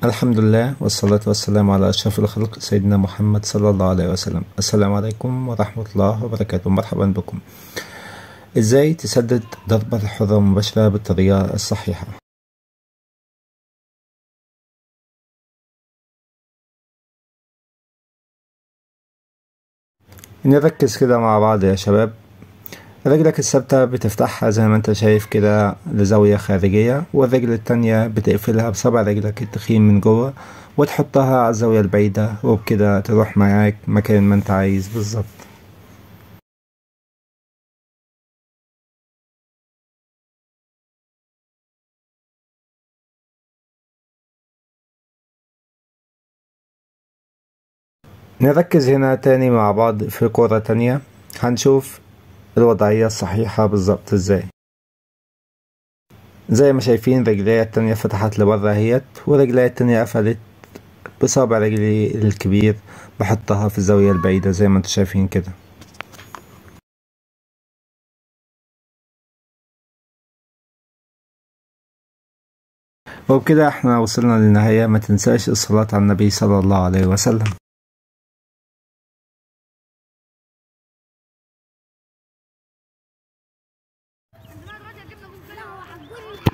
الحمد لله والصلاة والسلام على أشرف الخلق سيدنا محمد صلى الله عليه وسلم السلام عليكم ورحمة الله وبركاته مرحبا بكم إزاي تسدد ضربة الحرة المباشرة بالطريقة الصحيحة نركز كده مع بعض يا شباب رجلك الثابتة بتفتحها زي ما انت شايف كده لزاوية خارجية والرجل التانية بتقفلها بصبع رجلك التخين من جوه وتحطها على الزاوية البعيدة وبكده تروح معاك مكان ما انت عايز بالظبط نركز هنا تاني مع بعض في كرة تانية هنشوف الوضعية الصحيحة بالظبط ازاي زي ما شايفين رجليا التانية فتحت لبره اهيت ورجليا التانية قفلت بصابع رجلي الكبير بحطها في الزاوية البعيدة زي ما انتوا شايفين كده وبكده احنا وصلنا للنهاية ما تنساش الصلاة على النبي صلى الله عليه وسلم الراجل جبنا من كلام هو حقوني